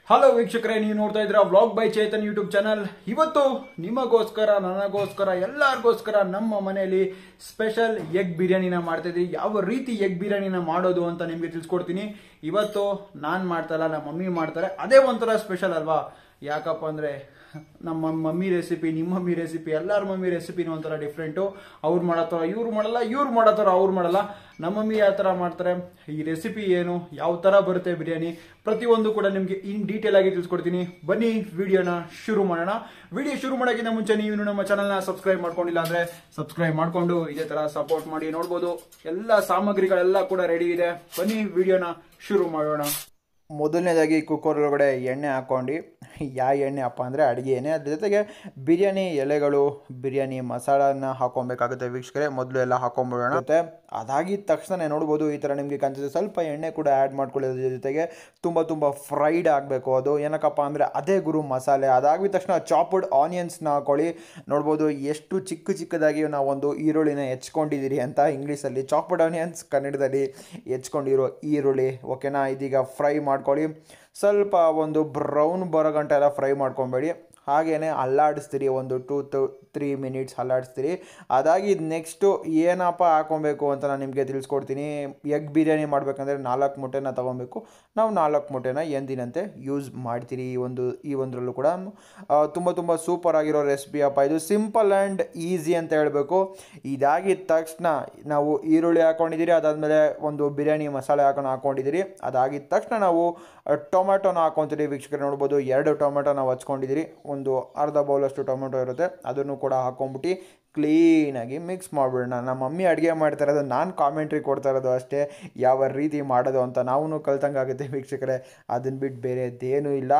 Hello ವೀಕ್ಷಕರೇ ನೀವು ನೋಡ್ತಾ ಇದ್ದೀರಾ vlog by Chetan YouTube channel ಇವತ್ತು ನಿಮಗೋಸ್ಕರ ನನಗೋಸ್ಕರ ಎಲ್ಲರಿಗೋಸ್ಕರ ನಮ್ಮ ಮನೆಯಲ್ಲಿ ಸ್ಪೆಷಲ್ ಎಗ್ ಬಿರಿಯಾನಿನ ಮಾಡ್ತಾ ಇದ್ದೀವಿ ಯಾವ ರೀತಿ ಎಗ್ ಬಿರಿಯಾನಿನ ಮಾಡೋದು ಅಂತ ನಿಮಗೆ ತಿಳಿಸ್ಕೊಡ್ತೀನಿ ಇವತ್ತು ನಾನು ಮಾಡ್ತಲ್ಲ ನಮ್ಮ ಮಮ್ಮಿ ಮಾಡ್ತಾರೆ ಅದೇ ಒಂಥರ ಸ್ಪೆಷಲ್ ಅಲ್ವಾ ಯಾಕಪ್ಪ ಅಂದ್ರೆ ನಮ್ಮ ಮಮ್ಮಿ ರೆಸಿಪಿ ನಿಮ್ಮ ಮಮ್ಮಿ ರೆಸಿಪಿ ಎಲ್ಲರ ಮಮ್ಮಿ ರೆಸಿಪಿನೂ ಒಂಥರ ಡಿಫ್ರೆಂಟು ಅವ್ರು ಮಾಡತ್ತಾರ ಇವ್ರು ಮಾಡಲ್ಲ ಇವ್ರು ಮಾಡತ್ತಾರ ಅವ್ರು ಮಾಡಲ್ಲ ನಮ್ಮ ಮಮ್ಮಿ ಯಾವ ಥರ ಮಾಡ್ತಾರೆ ಈ ರೆಸಿಪಿ ಏನು ಯಾವ ಥರ ಬರುತ್ತೆ ಬಿರಿಯಾನಿ ಪ್ರತಿಯೊಂದು ಕೂಡ ನಿಮಗೆ ಇನ್ ಡೀಟೇಲ್ ಆಗಿ ತಿಳಿಸ್ಕೊಡ್ತೀನಿ ಬನ್ನಿ ವಿಡಿಯೋನ ಶುರು ಮಾಡೋಣ ವಿಡಿಯೋ ಶುರು ಮಾಡೋಕ್ಕಿಂತ ಮುಂಚೆ ನೀವು ನಮ್ಮ ಚಾನಲ್ನ ಸಬ್ಸ್ಕ್ರೈಬ್ ಮಾಡ್ಕೊಂಡಿಲ್ಲ ಅಂದ್ರೆ ಸಬ್ಸ್ಕ್ರೈಬ್ ಮಾಡ್ಕೊಂಡು ಇದೇ ತರ ಸಪೋರ್ಟ್ ಮಾಡಿ ನೋಡ್ಬೋದು ಎಲ್ಲ ಸಾಮಗ್ರಿಗಳೆಲ್ಲ ಕೂಡ ರೆಡಿ ಇದೆ ಬನ್ನಿ ವಿಡಿಯೋನ ಶುರು ಮಾಡೋಣ ಮೊದಲನೇದಾಗಿ ಕುಕ್ಕರ್ ಒಳಗಡೆ ಎಣ್ಣೆ ಹಾಕ್ಕೊಂಡು ಯಾವ ಎಣ್ಣೆ ಅಪ್ಪ ಅಂದರೆ ಅಡುಗೆ ಎಣ್ಣೆ ಅದ್ರ ಜೊತೆಗೆ ಬಿರಿಯಾನಿ ಎಲೆಗಳು ಬಿರಿಯಾನಿ ಮಸಾಲನ ಹಾಕೊಬೇಕಾಗುತ್ತೆ ವೀಕ್ಷಕರೇ ಮೊದಲು ಎಲ್ಲ ಹಾಕೊಂಡ್ಬಿಡೋಣ ಮತ್ತೆ ಅದಾಗಿದ ತಕ್ಷಣ ನೋಡ್ಬೋದು ಈ ಥರ ನಿಮಗೆ ಕಾಣಿಸುತ್ತೆ ಸ್ವಲ್ಪ ಎಣ್ಣೆ ಕೂಡ ಆ್ಯಡ್ ಮಾಡ್ಕೊಳ್ಳೋದ್ರ ಜೊತೆಗೆ ತುಂಬ ತುಂಬ ಫ್ರೈಡ್ ಆಗಬೇಕು ಅದು ಏನಕ್ಕಪ್ಪ ಅಂದರೆ ಅದೇ ಗುರು ಮಸಾಲೆ ಅದಾಗಿದ ತಕ್ಷಣ ಚಾಪಡ್ ಆನಿಯನ್ಸ್ನ ಹಾಕೊಳ್ಳಿ ನೋಡ್ಬೋದು ಎಷ್ಟು ಚಿಕ್ಕ ಚಿಕ್ಕದಾಗಿ ನಾವೊಂದು ಈರುಳ್ಳಿನ ಹೆಚ್ಕೊಂಡಿದ್ದೀರಿ ಅಂತ ಇಂಗ್ಲೀಷಲ್ಲಿ ಚಾಪಡ್ ಆನಿಯನ್ಸ್ ಕನ್ನಡದಲ್ಲಿ ಹೆಚ್ಕೊಂಡಿರೋ ಈರುಳ್ಳಿ ಓಕೆನಾ ಇದೀಗ ಫ್ರೈ ಮಾಡ್ಕೊಳ್ಳಿ ಸ್ವಲ್ಪ ಒಂದು ಬ್ರೌನ್ ಬರೋ ಗಂಟೆ ಎಲ್ಲ ಫ್ರೈ ಮಾಡ್ಕೊಬೇಡಿ ಹಾಗೇನೆ ಅಲ್ಲಾಡಿಸ್ತೀರಿ ಒಂದು ಟೂ ಟು ತ್ರೀ ಮಿನಿಟ್ಸ್ ಅಲ್ಲಾಡಿಸ್ತೀರಿ ಅದಾಗಿ ನೆಕ್ಸ್ಟು ಏನಪ್ಪ ಹಾಕೊಬೇಕು ಅಂತ ನಾನು ನಿಮಗೆ ತಿಳಿಸ್ಕೊಡ್ತೀನಿ ಎಗ್ ಬಿರಿಯಾನಿ ಮಾಡಬೇಕಂದ್ರೆ ನಾಲ್ಕು ಮೊಟ್ಟೆನ ತೊಗೊಬೇಕು ನಾವು ನಾಲ್ಕು ಮೊಟ್ಟೆನ ಎಂದಿನಂತೆ ಯೂಸ್ ಮಾಡ್ತೀರಿ ಈ ಒಂದು ಈ ಒಂದರಲ್ಲೂ ಕೂಡ ತುಂಬ ತುಂಬ ಸೂಪರ್ ಆಗಿರೋ ರೆಸಿಪಿ ಅಪ್ಪ ಇದು ಸಿಂಪಲ್ ಆ್ಯಂಡ್ ಈಸಿ ಅಂತ ಹೇಳಬೇಕು ಇದಾಗಿದ ತಕ್ಷಣ ನಾವು ಈರುಳ್ಳಿ ಹಾಕ್ಕೊಂಡಿದ್ದೀರಿ ಅದಾದಮೇಲೆ ಒಂದು ಬಿರಿಯಾನಿ ಮಸಾಲೆ ಹಾಕೊಂಡು ಹಾಕ್ಕೊಂಡಿದ್ದೀರಿ ಅದಾಗಿದ ತಕ್ಷಣ ನಾವು ಟೊಮೆಟೊನ ಹಾಕ್ಕೊತೀರಿ ವೀಕ್ಷಕರು ನೋಡ್ಬೋದು ಎರಡು ಟೊಮೆಟೊ ನಾವು ಹಚ್ಕೊಂಡಿದ್ದೀರಿ ಒಂದು ಅರ್ಧ ಬೌಲಷ್ಟು ಟೊಮೆಟೊ ಇರುತ್ತೆ ಅದನ್ನು ಕೂಡ ಹಾಕ್ಕೊಂಬಿಟ್ಟು ಕ್ಲೀನಾಗಿ ಮಿಕ್ಸ್ ಮಾಡಿಬಿಡೋಣ ನಮ್ಮ ಮಮ್ಮಿ ಅಡುಗೆ ಮಾಡ್ತಾ ಇರೋದು ನಾನು ಕಾಮೆಂಟ್ರಿ ಕೊಡ್ತಾ ಇರೋದು ಅಷ್ಟೇ ಯಾವ ರೀತಿ ಮಾಡೋದು ಅಂತ ನಾವು ಕಲ್ತಂಗೆ ಆಗುತ್ತೆ ವೀಕ್ಷಕರೇ ಅದನ್ನು ಬಿಟ್ಟು ಬೇರೆದೇನೂ ಇಲ್ಲ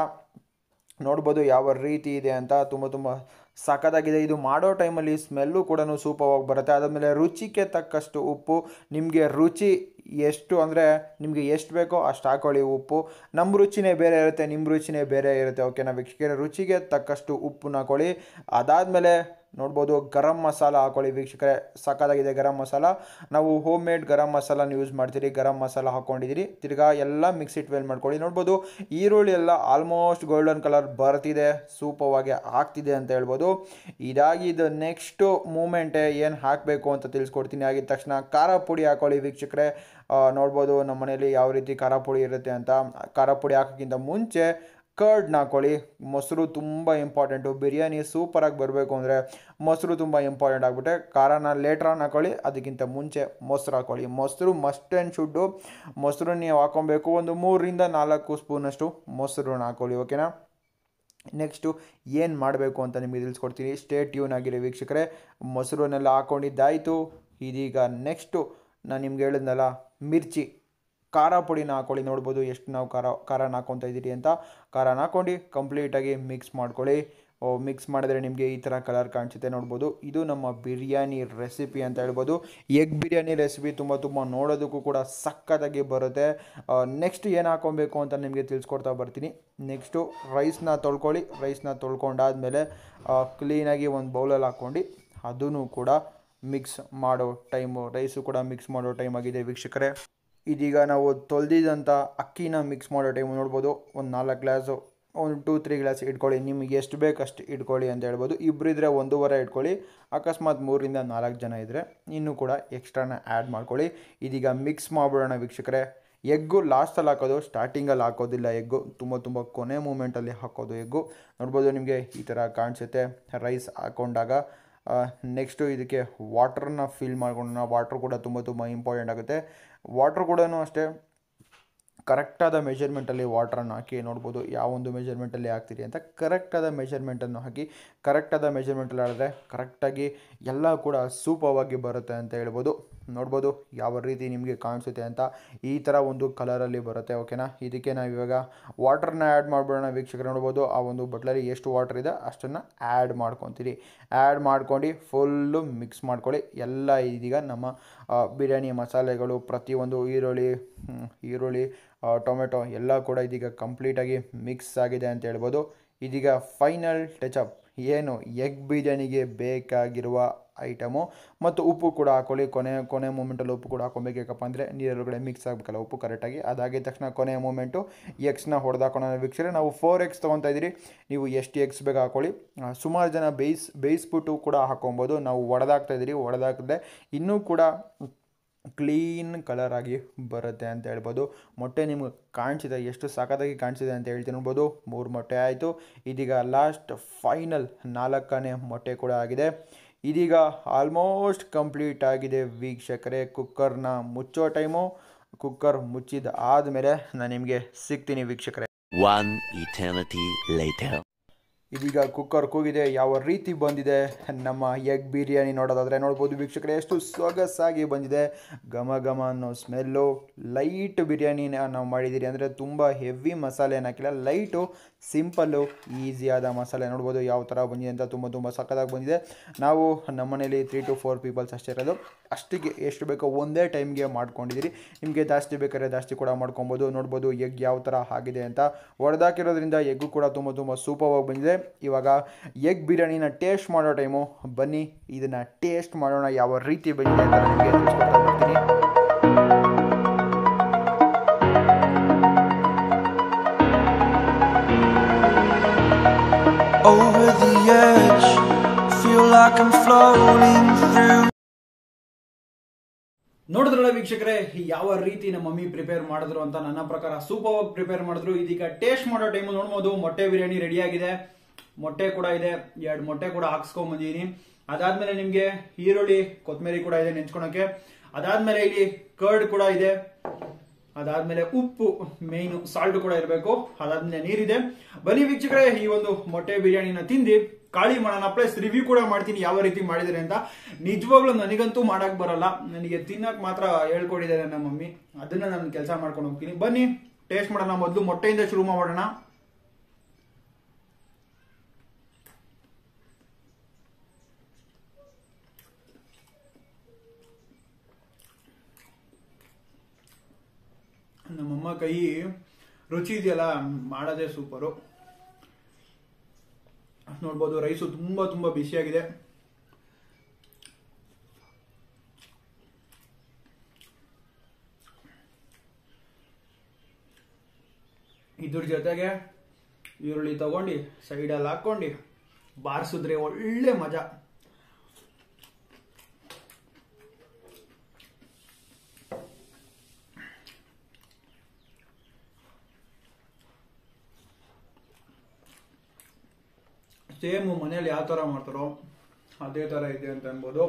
ನೋಡ್ಬೋದು ಯಾವ ರೀತಿ ಇದೆ ಅಂತ ತುಂಬ ತುಂಬ ಸಖತ್ತಾಗಿದೆ ಇದು ಮಾಡೋ ಟೈಮಲ್ಲಿ ಸ್ಮೆಲ್ಲು ಕೂಡ ಸೂಪವಾಗಿ ಬರುತ್ತೆ ಅದಾದಮೇಲೆ ರುಚಿಗೆ ತಕ್ಕಷ್ಟು ಉಪ್ಪು ನಿಮಗೆ ರುಚಿ ಎಷ್ಟು ಅಂದರೆ ನಿಮಗೆ ಎಷ್ಟು ಬೇಕೋ ಅಷ್ಟು ಹಾಕೊಳ್ಳಿ ಉಪ್ಪು ನಮ್ಮ ರುಚಿನೇ ಬೇರೆ ಇರುತ್ತೆ ನಿಮ್ಮ ರುಚಿನೇ ಬೇರೆ ಇರುತ್ತೆ ಓಕೆನಾ ವೀಕ್ಷಕರ ರುಚಿಗೆ ತಕ್ಕಷ್ಟು ಉಪ್ಪನ್ನ ಹಾಕೊಳ್ಳಿ ಅದಾದಮೇಲೆ ನೋಡ್ಬೋದು ಗರಂ ಮಸಾಲ ಹಾಕೊಳ್ಳಿ ವೀಕ್ಷಕರೇ ಸಖತ್ತಾಗಿದೆ ಗರಂ ಮಸಾಲ ನಾವು ಹೋಮ್ ಮೇಡ್ ಗರಂ ಮಸಾಲಾನ ಯೂಸ್ ಮಾಡ್ತೀರಿ ಗರಂ ಮಸಾಲ ಹಾಕ್ಕೊಂಡಿದ್ದೀರಿ ತಿರ್ಗಾ ಎಲ್ಲ ಮಿಕ್ಸಿಟ್ ವೇಲ್ ಮಾಡ್ಕೊಳ್ಳಿ ನೋಡ್ಬೋದು ಈರುಳ್ಳಿ ಎಲ್ಲ ಆಲ್ಮೋಸ್ಟ್ ಗೋಲ್ಡನ್ ಕಲರ್ ಬರ್ತಿದೆ ಸೂಪವಾಗಿ ಆಗ್ತಿದೆ ಅಂತ ಹೇಳ್ಬೋದು ಇದಾಗಿದ್ದು ನೆಕ್ಸ್ಟು ಮೂಮೆಂಟೇ ಏನು ಹಾಕಬೇಕು ಅಂತ ತಿಳಿಸ್ಕೊಡ್ತೀನಿ ಆಗಿದ ತಕ್ಷಣ ಖಾರ ಪುಡಿ ಹಾಕೊಳ್ಳಿ ವೀಕ್ಷಕರೇ ನೋಡ್ಬೋದು ನಮ್ಮ ಮನೇಲಿ ಯಾವ ರೀತಿ ಖಾರ ಪುಡಿ ಇರುತ್ತೆ ಅಂತ ಖಾರ ಪುಡಿ ಹಾಕೋಕ್ಕಿಂತ ಮುಂಚೆ ಕರ್ಡ್ನ ಹಾಕೊಳ್ಳಿ ಮೊಸರು ತುಂಬ ಇಂಪಾರ್ಟೆಂಟು ಬಿರಿಯಾನಿ ಸೂಪರಾಗಿ ಬರಬೇಕು ಅಂದರೆ ಮೊಸರು ತುಂಬ ಇಂಪಾರ್ಟೆಂಟ್ ಆಗಿಬಿಟ್ಟೆ ಖಾರನ ಲೇಟ್ರಾನ್ ಹಾಕೊಳ್ಳಿ ಅದಕ್ಕಿಂತ ಮುಂಚೆ ಮೊಸರು ಹಾಕೊಳ್ಳಿ ಮೊಸರು ಮಸ್ಟ್ ಆ್ಯಂಡ್ ಶುಡ್ಡು ಮೊಸರು ನೀವು ಹಾಕೊಬೇಕು ಒಂದು ಮೂರರಿಂದ ನಾಲ್ಕು ಸ್ಪೂನಷ್ಟು ಮೊಸರನ್ನ ಹಾಕೊಳ್ಳಿ ಓಕೆನಾ ನೆಕ್ಸ್ಟು ಏನು ಮಾಡಬೇಕು ಅಂತ ನಿಮಗೆ ತಿಳಿಸ್ಕೊಡ್ತೀನಿ ಸ್ಟೇ ಟ್ಯೂನ್ ಆಗಿರಿ ವೀಕ್ಷಕರೇ ಮೊಸರನ್ನೆಲ್ಲ ಹಾಕ್ಕೊಂಡಿದ್ದಾಯಿತು ಇದೀಗ ನೆಕ್ಸ್ಟು ನಾನು ನಿಮ್ಗೆ ಹೇಳಿದ್ನಲ್ಲ ಮಿರ್ಚಿ ಖಾರ ಪುಡಿನ ಹಾಕ್ಕೊಳ್ಳಿ ನೋಡ್ಬೋದು ಎಷ್ಟು ನಾವು ಖಾರ ಖಾರನ ಹಾಕ್ಕೊತಾ ಇದ್ದೀರಿ ಅಂತ ಖಾರನ ಹಾಕ್ಕೊಂಡು ಕಂಪ್ಲೀಟಾಗಿ ಮಿಕ್ಸ್ ಮಾಡ್ಕೊಳ್ಳಿ ಮಿಕ್ಸ್ ಮಾಡಿದ್ರೆ ನಿಮಗೆ ಈ ಥರ ಕಲರ್ ಕಾಣಿಸುತ್ತೆ ನೋಡ್ಬೋದು ಇದು ನಮ್ಮ ಬಿರಿಯಾನಿ ರೆಸಿಪಿ ಅಂತ ಹೇಳ್ಬೋದು ಎಗ್ ಬಿರಿಯಾನಿ ರೆಸಿಪಿ ತುಂಬ ತುಂಬ ನೋಡೋದಕ್ಕೂ ಕೂಡ ಸಕ್ಕತ್ತಾಗಿ ಬರುತ್ತೆ ನೆಕ್ಸ್ಟ್ ಏನು ಹಾಕೊಬೇಕು ಅಂತ ನಿಮಗೆ ತಿಳಿಸ್ಕೊಡ್ತಾ ಬರ್ತೀನಿ ನೆಕ್ಸ್ಟು ರೈಸ್ನ ತೊಳ್ಕೊಳ್ಳಿ ರೈಸ್ನ ತೊಳ್ಕೊಂಡಾದ್ಮೇಲೆ ಕ್ಲೀನಾಗಿ ಒಂದು ಬೌಲಲ್ಲಿ ಹಾಕ್ಕೊಂಡು ಅದೂ ಕೂಡ ಮಿಕ್ಸ್ ಮಾಡೋ ಟೈಮು ರೈಸು ಕೂಡ ಮಿಕ್ಸ್ ಮಾಡೋ ಟೈಮ್ ಆಗಿದೆ ವೀಕ್ಷಕರೇ ಇದೀಗ ನಾವು ತೊಳೆದಿದ್ದಂಥ ಅಕ್ಕಿನ ಮಿಕ್ಸ್ ಮಾಡೋ ಟೈಮ್ ನೋಡ್ಬೋದು ಒಂದು ನಾಲ್ಕು ಗ್ಲಾಸು ಒಂದು ಟೂ ತ್ರೀ ಗ್ಲಾಸ್ ಇಟ್ಕೊಳ್ಳಿ ನಿಮಗೆ ಎಷ್ಟು ಬೇಕು ಅಷ್ಟು ಇಟ್ಕೊಳ್ಳಿ ಅಂತ ಹೇಳ್ಬೋದು ಇಬ್ಬರು ಇದ್ದರೆ ಒಂದೂವರೆ ಇಟ್ಕೊಳ್ಳಿ ಅಕಸ್ಮಾತ್ ಮೂರಿಂದ ನಾಲ್ಕು ಜನ ಇದ್ದರೆ ಇನ್ನೂ ಕೂಡ ಎಕ್ಸ್ಟ್ರಾನ ಆ್ಯಡ್ ಮಾಡ್ಕೊಳ್ಳಿ ಇದೀಗ ಮಿಕ್ಸ್ ಮಾಡಿಬಿಡೋಣ ವೀಕ್ಷಕರೇ ಎಗ್ಗು ಲಾಸ್ಟಲ್ಲಿ ಹಾಕೋದು ಸ್ಟಾರ್ಟಿಂಗಲ್ಲಿ ಹಾಕೋದಿಲ್ಲ ಎಗ್ಗು ತುಂಬ ತುಂಬ ಕೊನೆ ಮೂಮೆಂಟಲ್ಲಿ ಹಾಕೋದು ಎಗ್ಗು ನೋಡ್ಬೋದು ನಿಮಗೆ ಈ ಥರ ಕಾಣಿಸುತ್ತೆ ರೈಸ್ ಹಾಕ್ಕೊಂಡಾಗ ನೆಕ್ಸ್ಟು ಇದಕ್ಕೆ ವಾಟ್ರನ್ನ ಫಿಲ್ ಮಾಡ್ಕೊಂಡು ವಾಟ್ರ್ ಕೂಡ ತುಂಬ ತುಂಬ ಇಂಪಾರ್ಟೆಂಟ್ ಆಗುತ್ತೆ ವಾಟ್ರ್ ಕೂಡ ಅಷ್ಟೇ ಕರೆಕ್ಟಾದ ಮೆಷರ್ಮೆಂಟಲ್ಲಿ ವಾಟ್ರನ್ನು ಹಾಕಿ ನೋಡ್ಬೋದು ಯಾವೊಂದು ಮೆಷರ್ಮೆಂಟಲ್ಲಿ ಹಾಕ್ತೀರಿ ಅಂತ ಕರೆಕ್ಟಾದ ಮೆಷರ್ಮೆಂಟನ್ನು ಹಾಕಿ ಕರೆಕ್ಟಾದ ಮೆಷರ್ಮೆಂಟಲ್ಲಿ ಆಡಿದ್ರೆ ಕರೆಕ್ಟಾಗಿ ಎಲ್ಲ ಕೂಡ ಸೂಪವಾಗಿ ಬರುತ್ತೆ ಅಂತ ಹೇಳ್ಬೋದು ನೋಡ್ಬೋದು ಯಾವ ರೀತಿ ನಿಮಗೆ ಕಾಣಿಸುತ್ತೆ ಅಂತ ಈ ಥರ ಒಂದು ಕಲರಲ್ಲಿ ಬರುತ್ತೆ ಓಕೆನಾ ಇದಕ್ಕೆ ನಾವು ಇವಾಗ ವಾಟ್ರನ್ನ ಆ್ಯಡ್ ಮಾಡಿಬಿಡೋಣ ವೀಕ್ಷಕರು ನೋಡ್ಬೋದು ಆ ಒಂದು ಬಟ್ಲಲ್ಲಿ ಎಷ್ಟು ವಾಟ್ರ್ ಇದೆ ಅಷ್ಟನ್ನು ಆ್ಯಡ್ ಮಾಡ್ಕೊತೀರಿ ಆ್ಯಡ್ ಮಾಡ್ಕೊಂಡು ಫುಲ್ಲು ಮಿಕ್ಸ್ ಮಾಡ್ಕೊಳ್ಳಿ ಎಲ್ಲ ಇದೀಗ ನಮ್ಮ ಬಿರಿಯಾನಿ ಮಸಾಲೆಗಳು ಪ್ರತಿಯೊಂದು ಈರುಳ್ಳಿ ಈರುಳ್ಳಿ ಟೊಮೆಟೊ ಎಲ್ಲ ಕೂಡ ಇದೀಗ ಕಂಪ್ಲೀಟಾಗಿ ಮಿಕ್ಸ್ ಆಗಿದೆ ಅಂತ ಹೇಳ್ಬೋದು ಇದೀಗ ಫೈನಲ್ ಟಚಪ್ ಏನು ಎಗ್ ಬಿರಿಯಾನಿಗೆ ಬೇಕಾಗಿರುವ ಐಟಮು ಮತ್ತು ಉಪ್ಪು ಕೂಡ ಹಾಕೊಳ್ಳಿ ಕೊನೆ ಕೊನೆ ಮೂಮೆಂಟಲ್ಲಿ ಉಪ್ಪು ಕೂಡ ಹಾಕೊಬೇಕು ಯಾಕಪ್ಪ ಅಂದರೆ ನೀರೊಳಗಡೆ ಮಿಕ್ಸ್ ಆಗಬೇಕಲ್ಲ ಉಪ್ಪು ಕರೆಕ್ಟಾಗಿ ಅದಾಗಿದ ತಕ್ಷಣ ಕೊನೆಯ ಮೂಮೆಂಟು ಎಕ್ಸ್ನ ಹೊಡೆದಾಕೋಣ ವೀಕ್ಷಕರೇ ನಾವು ಫೋರ್ ಎಕ್ಸ್ ತೊಗೊತಾ ಇದ್ದೀರಿ ನೀವು ಎಷ್ಟು ಎಕ್ಸ್ ಬೇಗ ಹಾಕೊಳ್ಳಿ ಆ, ಸುಮಾರು ಜನ ಬೇಯಿಸ್ ಬೇಯಿಸ್ಬಿಟ್ಟು ಕೂಡ ಹಾಕೊಬೋದು ನಾವು ಒಡೆದಾಕ್ತಾ ಇದ್ದೀರಿ ಒಡೆದಾಕಿದ್ರೆ ಇನ್ನೂ ಕೂಡ ಕ್ಲೀನ್ ಕಲರ್ ಆಗಿ ಬರುತ್ತೆ ಅಂತ ಹೇಳ್ಬೋದು ಮೊಟ್ಟೆ ನಿಮ್ಗೆ ಕಾಣಿಸಿದೆ ಎಷ್ಟು ಸಖತ್ತಾಗಿ ಕಾಣಿಸಿದೆ ಅಂತ ಹೇಳ್ತೀನಿ ನೋಡ್ಬೋದು ಮೂರು ಮೊಟ್ಟೆ ಆಯಿತು ಇದೀಗ ಲಾಸ್ಟ್ ಫೈನಲ್ ನಾಲ್ಕನೇ ಮೊಟ್ಟೆ ಕೂಡ ಆಗಿದೆ ಇದೀಗ ಆಲ್ಮೋಸ್ಟ್ ಕಂಪ್ಲೀಟ್ ಆಗಿದೆ ವೀಕ್ಷಕರೇ ಕುಕ್ಕರ್ನ ಮುಚ್ಚೋ ಟೈಮು ಕುಕ್ಕರ್ ಮುಚ್ಚಿದ ಆದಮೇಲೆ ನಾನು ನಿಮಗೆ ಸಿಗ್ತೀನಿ ವೀಕ್ಷಕರೇ One eternity later. ಇದೀಗ ಕುಕ್ಕರ್ ಕೂಗಿದೆ ಯಾವ ರೀತಿ ಬಂದಿದೆ ನಮ್ಮ ಎಗ್ ಬಿರಿಯಾನಿ ನೋಡೋದಾದರೆ ನೋಡ್ಬೋದು ವೀಕ್ಷಕರೇ ಎಷ್ಟು ಸೊಗಸಾಗಿ ಬಂದಿದೆ ಘಮ ಘಮ ಅನ್ನೋ ಸ್ಮೆಲ್ಲು ಲೈಟ್ ಬಿರಿಯಾನಿನ ನಾವು ಮಾಡಿದ್ದೀರಿ ಅಂದರೆ ತುಂಬ ಹೆವಿ ಮಸಾಲೆ ಏನು ಹಾಕಿಲ್ಲ ಲೈಟು ಸಿಂಪಲ್ಲು ಈಸಿಯಾದ ಮಸಾಲೆ ನೋಡ್ಬೋದು ಯಾವ ಥರ ಬಂದಿದೆ ಅಂತ ತುಂಬ ತುಂಬ ಸಖತ್ತಾಗಿ ಬಂದಿದೆ ನಾವು ನಮ್ಮನೇಲಿ ತ್ರೀ ಟು ಫೋರ್ ಪೀಪಲ್ಸ್ ಅಷ್ಟೇ ಇರೋದು ಅಷ್ಟಿಗೆ ಎಷ್ಟು ಬೇಕೋ ಒಂದೇ ಟೈಮ್ಗೆ ಮಾಡ್ಕೊಂಡಿದ್ದೀರಿ ನಿಮಗೆ ಜಾಸ್ತಿ ಬೇಕಾದ್ರೆ ಜಾಸ್ತಿ ಕೂಡ ಮಾಡ್ಕೊಬೋದು ನೋಡ್ಬೋದು ಎಗ್ ಯಾವ ಥರ ಆಗಿದೆ ಅಂತ ಹೊಡೆದಾಕಿರೋದ್ರಿಂದ ಎಗ್ಗು ಕೂಡ ತುಂಬ ತುಂಬ ಸೂಪರ್ವಾಗಿ ಬಂದಿದೆ ಇವಾಗ ಎಗ್ ಬಿರಿಯಾನಿನ ಟೇಸ್ಟ್ ಮಾಡೋ ಟೈಮು ಬನ್ನಿ ಇದನ್ನು ಟೇಸ್ಟ್ ಮಾಡೋಣ ಯಾವ ರೀತಿ ಬಂದಿದೆ ಅಂತ ನಿಮಗೆ ತಿಳಿಸ್ಕೊಡ್ತಾ ಬರ್ತೀನಿ over the edge. Feel like I'm floating through. ನೋಡಿದ್ರಲ್ಲ ವೀಕ್ಷಕರೇ ಯಾವ ರೀತಿ ನಮ್ಮ ಮಮ್ಮಿ ಪ್ರಿಪೇರ್ ಮಾಡಿದ್ರು ಅಂತ ನನ್ನ ಪ್ರಕಾರ ಸೂಪರ್ ಆಗಿ ಪ್ರಿಪೇರ್ ಮಾಡಿದ್ರು ಇದೀಗ ಟೇಸ್ಟ್ ಮಾಡೋ ಟೈಮು ನೋಡ್ಬೋದು ಮೊಟ್ಟೆ ಬಿರಿಯಾನಿ ರೆಡಿ ಆಗಿದೆ ಮೊಟ್ಟೆ ಕೂಡ ಇದೆ ಎರಡು ಮೊಟ್ಟೆ ಕೂಡ ಹಾಕ್ಸ್ಕೊಂಡ್ ಬಂದಿದ್ದೀನಿ ಅದಾದ್ಮೇಲೆ ನಿಮ್ಗೆ ಈರುಳ್ಳಿ ಕೊತ್ತಂಬರಿ ಕೂಡ ಇದೆ ನೆಂಚ್ಕೊಳಕ್ಕೆ ಅದಾದ್ಮೇಲೆ ಇಲ್ಲಿ ಕರ್ಡ್ ಕೂಡ ಇದೆ ಅದಾದ್ಮೇಲೆ ಉಪ್ಪು ಮೇಯ್ನು ಸಾಲ್ಟ್ ಕೂಡ ಇರಬೇಕು ಅದಾದ್ಮೇಲೆ ನೀರಿದೆ ಬನ್ನಿ ವೀಕ್ಷಕರೇ ಈ ಒಂದು ಮೊಟ್ಟೆ ಬಿರಿಯಾನಿನ ತಿಂದು ಕಾಳಿ ಮಾಡೋಣ ಪ್ಲಸ್ ರಿವ್ಯೂ ಕೂಡ ಮಾಡ್ತೀನಿ ಯಾವ ರೀತಿ ಮಾಡಿದರೆ ಅಂತ ನಿಜವಾಗ್ಲೂ ನನಗಂತೂ ಮಾಡಕ್ ಬರಲ್ಲ ನನಗೆ ತಿನ್ನಕ್ ಮಾತ್ರ ಹೇಳ್ಕೊಟ್ಟಿದ್ದಾರೆ ನಮ್ಮ ಮಮ್ಮಿ ಅದನ್ನ ನಾನು ಕೆಲಸ ಮಾಡ್ಕೊಂಡು ಹೋಗ್ತೀನಿ ಬನ್ನಿ ಟೇಸ್ಟ್ ಮಾಡೋಣ ಮೊದಲು ಮೊಟ್ಟೆಯಿಂದ ಶುರು ಮಾಡೋಣ ನಮ್ಮಮ್ಮ ಕೈ ರುಚಿ ಇದೆಯಲ್ಲ ಮಾಡೋದೇ ಸೂಪರು ನೋಡ್ಬೋದು ರೈಸು ತುಂಬಾ ತುಂಬಾ ಬಿಸಿಯಾಗಿದೆ ಇದ್ರ ಜೊತೆಗೆ ಈರುಳ್ಳಿ ತಗೊಂಡು ಸೈಡಲ್ಲಿ ಹಾಕೊಂಡು ಬಾರಿಸಿದ್ರೆ ಒಳ್ಳೆ ಮಜಾ ಸೇಮ್ ಮನೇಲಿ ಯಾವ ಥರ ಮಾಡ್ತಾರೋ ಅದೇ ಥರ ಇದೆ ಅಂತ ಅನ್ಬೋದು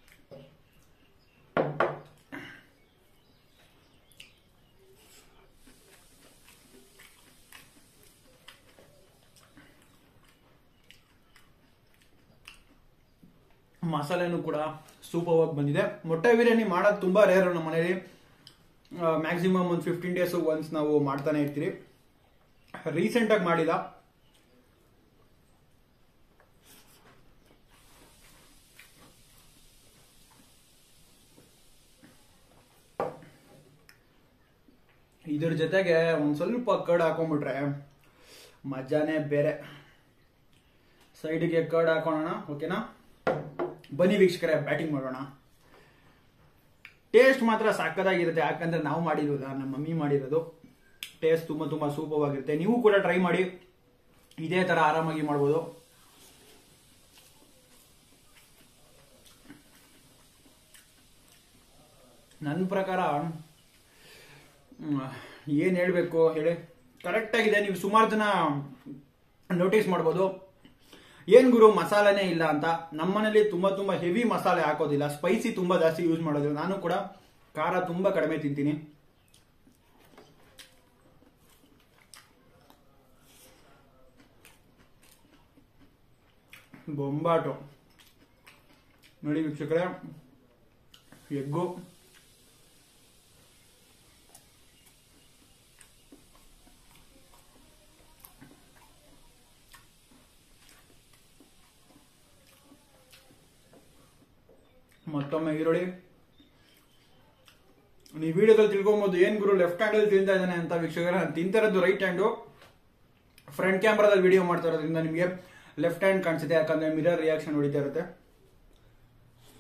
ಮಸಾಲೆನೂ ಕೂಡ ಸೂಪರ್ ಆಗಿ ಬಂದಿದೆ ಮೊಟ್ಟೆ ಬಿರಿಯಾನಿ ಮಾಡೋದು ತುಂಬಾ ರೇರು ನಮ್ಮ ಮನೇಲಿ ಮ್ಯಾಕ್ಸಿಮಮ್ ಒಂದು ಫಿಫ್ಟೀನ್ ಡೇಸ್ ಒನ್ಸ್ ನಾವು ಮಾಡ್ತಾನೆ ಇರ್ತೀರಿ ರೀಸೆಂಟಾಗಿ ಮಾಡಿಲ್ಲ ಇದ್ರ ಜೊತೆಗೆ ಒಂದ್ ಸ್ವಲ್ಪ ಕರ್ಡ್ ಹಾಕೊಂಡ್ಬಿಟ್ರೆ ಮಜಾನೇ ಬೇರೆ ಸೈಡ್ಗೆ ಕರ್ಡ್ ಹಾಕೋಣ ಓಕೆನಾ ಬನ್ನಿ ವೀಕ್ಷಕರೇ ಬ್ಯಾಟಿಂಗ್ ಮಾಡೋಣ ಟೇಸ್ಟ್ ಮಾತ್ರ ಸಾಕದಾಗಿರುತ್ತೆ ಯಾಕಂದ್ರೆ ನಾವು ಮಾಡಿರೋದ ನಮ್ಮ ಮಮ್ಮಿ ಮಾಡಿರೋದು ಟೇಸ್ಟ್ ತುಂಬಾ ತುಂಬಾ ಸೂಪರ್ ಆಗಿರುತ್ತೆ ನೀವು ಕೂಡ ಟ್ರೈ ಮಾಡಿ ಇದೇ ತರ ಆರಾಮಾಗಿ ಮಾಡ್ಬೋದು ನನ್ನ ಪ್ರಕಾರ ಹ್ಮ್, ಏನ್ ಹೇಳ್ಬೇಕು ಹೇಳಿ ಕರೆಕ್ಟ್ ಆಗಿದೆ ನೀವು ಸುಮಾರು ಜನ ನೋಟಿಸ್ ಮಾಡ್ಬೋದು ಏನ್ ಗುರು ಮಸಾಲೆನೇ ಇಲ್ಲ ಅಂತ ನಮ್ಮನೇಲಿ ತುಂಬಾ ತುಂಬಾ ಹೆವಿ ಮಸಾಲೆ ಹಾಕೋದಿಲ್ಲ ಸ್ಪೈಸಿ ತುಂಬಾ ಜಾಸ್ತಿ ಯೂಸ್ ಮಾಡೋದಿಲ್ಲ ನಾನು ಕೂಡ ಖಾರ ತುಂಬಾ ಕಡಿಮೆ ತಿಂತೀನಿ ಬೊಂಬಾಟು ನೋಡಿ ವೀಕ್ಷಕರೇ ಎಗ್ಗು ಮತ್ತೊಮ್ಮೆ ಈರುಳ್ಳಿ ನೀವು ವಿಡಿಯೋದಲ್ಲಿ ತಿಳ್ಕೊಬೋದು ಏನ್ ಗುರು ಲೆಫ್ಟ್ ಹ್ಯಾಂಡಲ್ಲಿ ತಿಂತಾ ಇದ್ದಾನೆ ಅಂತ ವೀಕ್ಷಕರ ನಾನು ತಿಂತಿರೋದು ರೈಟ್ ಹ್ಯಾಂಡು ಫ್ರಂಟ್ ಕ್ಯಾಮ್ರಾದಲ್ಲಿ ವಿಡಿಯೋ ಮಾಡ್ತಾ ಇರೋದ್ರಿಂದ ನಿಮಗೆ ಲೆಫ್ಟ್ ಹ್ಯಾಂಡ್ ಕಾಣಿಸುತ್ತೆ ಯಾಕಂದ್ರೆ ಮಿರರ್ ರಿಯಾಕ್ಷನ್ ಹೊಡಿತಾ ಇರುತ್ತೆ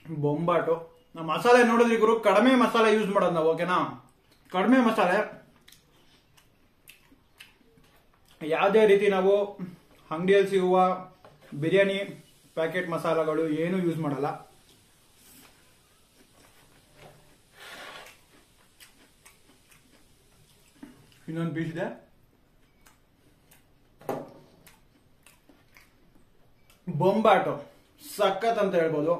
ಬೊಂಬಾಟು ನಾವು ಮಸಾಲೆ ನೋಡಿದ್ರಿ ಗುರು ಕಡಿಮೆ ಮಸಾಲೆ ಯೂಸ್ ಮಾಡೋದು ನಾವು ಓಕೆನಾ ಕಡಿಮೆ ಮಸಾಲೆ ಯಾವುದೇ ರೀತಿ ನಾವು ಅಂಗಡಿಯಲ್ಲಿ ಸಿಗುವ ಬಿರಿಯಾನಿ ಪ್ಯಾಕೆಟ್ ಮಸಾಲೆಗಳು ಏನು ಯೂಸ್ ಮಾಡಲ್ಲ ಇನ್ನೊಂದು ಪೀಸ್ ಇದೆ ಬೊಂಬಾಟು ಸಖತ್ ಅಂತ ಹೇಳ್ಬೋದು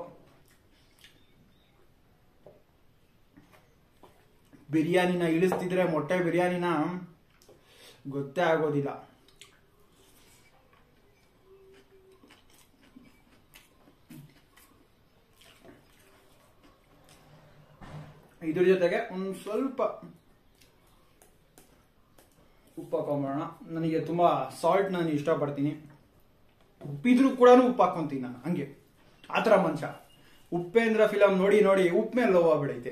ಬಿರಿಯಾನಿನ ಇಳಿಸ್ತಿದ್ರೆ ಮೊಟ್ಟೆ ಬಿರಿಯಾನಿನ ಗೊತ್ತೇ ಆಗೋದಿಲ್ಲ ಇದ್ರ ಜೊತೆಗೆ ಒಂದು ಸ್ವಲ್ಪ ಉಪ್ಪು ಹಾಕೊಂಬೋಣ ನನಗೆ ತುಂಬಾ ಸಾಲ್ಟ್ ನಾನು ಇಷ್ಟಪಡ್ತೀನಿ ಉಪ್ಪಿದ್ರು ಕೂಡ ಉಪ್ಪು ಹಾಕೊಂತೀನಿ ನಾನು ಹಂಗೆ ಆ ಥರ ಮನುಷ್ಯ ಉಪ್ಪೇಂದ್ರ ಫಿಲಮ್ ನೋಡಿ ನೋಡಿ ಉಪ್ಪು ಮೇಲೆ ಲವ್ ಆಗ್ಬಿಡೈತೆ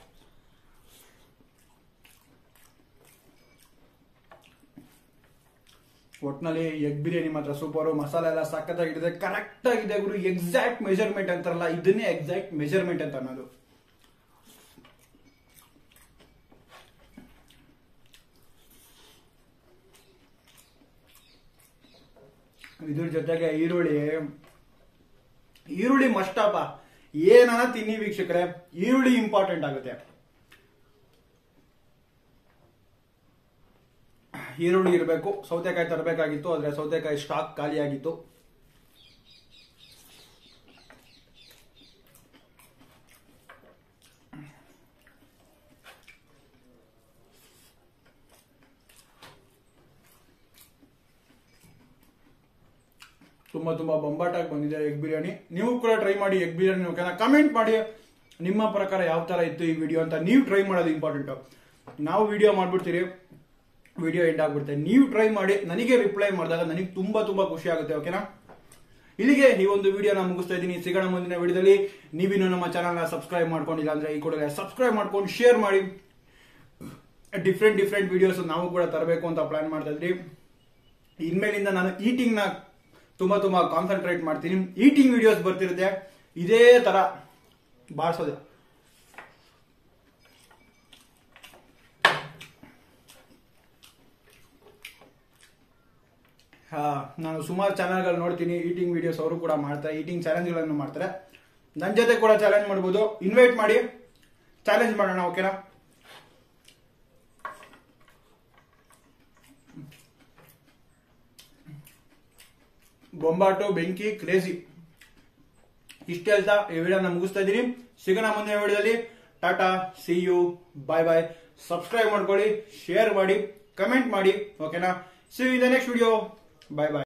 ಒಟ್ನಲ್ಲಿ ಎಗ್ ಬಿರಿಯಾನಿ ಮಾತ್ರ ಸೂಪರು ಮಸಾಲೆ ಎಲ್ಲ ಸಖತ್ತಾಗಿದೆ ಕರೆಕ್ಟ್ ಆಗಿದೆ ಗುರು ಎಕ್ಸಾಕ್ಟ್ ಮೆಜರ್ಮೆಂಟ್ ಅಂತಾರಲ್ಲ ಇದನ್ನೇ ಎಕ್ಸಾಕ್ಟ್ ಮೆಜರ್ಮೆಂಟ್ ಅಂತ ಅನ್ನೋದು ಇದ್ರ ಜೊತೆಗೆ ಈರುಳ್ಳಿ ಈರುಳ್ಳಿ ಮಸ್ಟಪ್ಪ ಏನಾನ ತಿನ್ನಿ ವೀಕ್ಷಕರೇ ಈರುಳ್ಳಿ ಇಂಪಾರ್ಟೆಂಟ್ ಆಗುತ್ತೆ ಈರುಳ್ಳಿ ಇರಬೇಕು ಸೌತೆಕಾಯಿ ತರಬೇಕಾಗಿತ್ತು ಆದ್ರೆ ಸೌತೆಕಾಯಿ ಸ್ಟಾಕ್ ಖಾಲಿಯಾಗಿತ್ತು ತುಂಬಾ ತುಂಬಾ ಬೊಂಬಾಟಾಗಿ ಬಂದಿದೆ ಎಗ್ ಬಿರಿಯಾನಿ ನೀವು ಕೂಡ ಟ್ರೈ ಮಾಡಿ ಎಗ್ ಬಿರಿಯಾನಿ ಓಕೆನಾ ಕಮೆಂಟ್ ಮಾಡಿ ನಿಮ್ಮ ಪ್ರಕಾರ ಯಾವ ತರ ಇತ್ತು ಈ ವಿಡಿಯೋ ಅಂತ ನೀವು ಟ್ರೈ ಮಾಡೋದು ಇಂಪಾರ್ಟೆಂಟ್ ನಾವು ವಿಡಿಯೋ ಮಾಡ್ಬಿಡ್ತೀರಿ ವಿಡಿಯೋ ಎಂಡ್ ಆಗ್ಬಿಡುತ್ತೆ ನೀವು ಟ್ರೈ ಮಾಡಿ ನನಗೆ ರಿಪ್ಲೈ ಮಾಡಿದಾಗ ನನಗೆ ತುಂಬಾ ತುಂಬಾ ಖುಷಿ ಆಗುತ್ತೆ ಓಕೆನಾ ಇಲ್ಲಿಗೆ ಈ ಒಂದು ವಿಡಿಯೋನ ಮುಗಿಸ್ತಾ ಇದ್ದೀನಿ ಸಿಗೋಣ ಮುಂದಿನ ವಿಡಿಯೋದಲ್ಲಿ ನೀವಿನ್ನು ನಮ್ಮ ಚಾನಲ್ನ ಸಬ್ಸ್ಕ್ರೈಬ್ ಮಾಡ್ಕೊಂಡಿಲ್ಲ ಅಂದ್ರೆ ಈ ಕೂಡಲೇ ಸಬ್ಸ್ಕ್ರೈಬ್ ಮಾಡ್ಕೊಂಡು ಶೇರ್ ಮಾಡಿ ಡಿಫ್ರೆಂಟ್ ಡಿಫ್ರೆಂಟ್ ವಿಡಿಯೋಸ್ ನಾವು ಕೂಡ ತರಬೇಕು ಅಂತ ಪ್ಲಾನ್ ಮಾಡ್ತಾ ಇದ್ರಿ ಇನ್ಮೇಲಿಂದ ನಾನು ಈಟಿಂಗ್ ನ ತುಂಬಾ ತುಂಬಾ ಕಾನ್ಸಂಟ್ರೇಟ್ ಮಾಡ್ತೀನಿ ಈಟಿಂಗ್ ವಿಡಿಯೋಸ್ ಬರ್ತಿರುತ್ತೆ ಇದೇ ತರ ಬಾರಿಸೋದು ಹಾ, ನಾನು ಸುಮಾರು ಚಾನಲ್ಗಳು ನೋಡ್ತೀನಿ ಈಟಿಂಗ್ ವಿಡಿಯೋಸ್ ಅವರು ಕೂಡ ಮಾಡ್ತಾರೆ ಈಟಿಂಗ್ ಚಾಲೆಂಜ್ಗಳನ್ನು ಮಾಡ್ತಾರೆ ನನ್ನ ಜೊತೆ ಕೂಡ ಚಾಲೆಂಜ್ ಮಾಡ್ಬೋದು ಇನ್ವೈಟ್ ಮಾಡಿ ಚಾಲೆಂಜ್ ಮಾಡೋಣ ಓಕೆನಾ ಬೊಂಬಾಟು ಬೆಂಕಿ ಕ್ರೇಜಿ ಇಷ್ಟ ಹೇಳ್ತಾ ಈ ವಿಡಿಯೋನ ಮುಗಿಸ್ತಾ ಇದ್ದೀನಿ ಸಿಗೋಣ ಮುಂದಿನ ವಿಡಿಯೋದಲ್ಲಿ ಟಾಟಾ see you bye bye subscribe ಮಾಡ್ಕೊಳ್ಳಿ ಶೇರ್ ಮಾಡಿ ಕಮೆಂಟ್ ಮಾಡಿ ಓಕೆನಾ see in the next video bye bye